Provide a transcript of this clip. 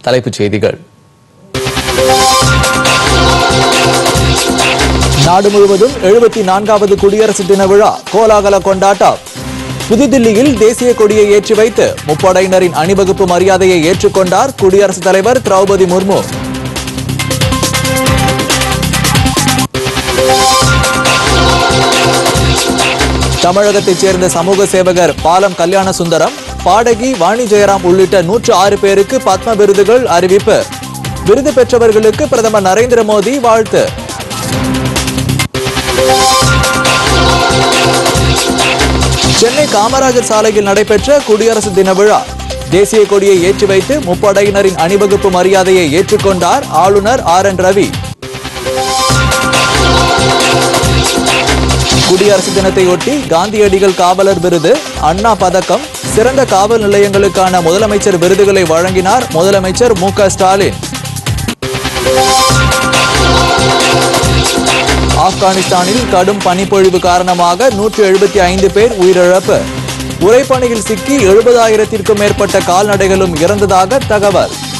தலைப்புச் செய்திகள் நாடு முழுவதும் எழுபத்தி நான்காவது குடியரசு தின விழா கோலாகல கொண்டாட்டம் புதுதில்லியில் தேசிய கொடியை ஏற்றி வைத்து முப்படையினரின் அணிவகுப்பு மரியாதையை ஏற்றுக்கொண்டார் குடியரசுத் தலைவர் திரௌபதி முர்மு தமிழகத்தைச் சேர்ந்த சமூக சேவகர் பாலம் கல்யாண சுந்தரம் பாடகி வாணி ஜெயராம் உள்ளிட்ட நூற்று ஆறு பேருக்கு பத்ம விருதுகள் அறிவிப்பு விருது பெற்றவர்களுக்கு பிரதமர் நரேந்திர மோடி வாழ்த்து சென்னை காமராஜர் சாலையில் நடைபெற்ற குடியரசு தின விழா தேசிய கொடியை ஏற்றி வைத்து முப்படையினரின் அணிவகுப்பு மரியாதையை ஏற்றுக்கொண்டார் ஆளுநர் ஆர் என் ரவி குடியரசு தினத்தையொட்டி காந்தியடிகள் காவலர் விருது அண்ணா பதக்கம் சிறந்த காவல் நிலையங்களுக்கான முதலமைச்சர் விருதுகளை வழங்கினார் முதலமைச்சர் மு க ஸ்டாலின் ஆப்கானிஸ்தானில் கடும் பனிப்பொழிவு காரணமாக நூற்றி எழுபத்தி ஐந்து பேர் உயிரிழப்பு உறைபனியில் சிக்கி எழுபதாயிரத்திற்கும் மேற்பட்ட கால்நடைகளும் இறந்ததாக தகவல்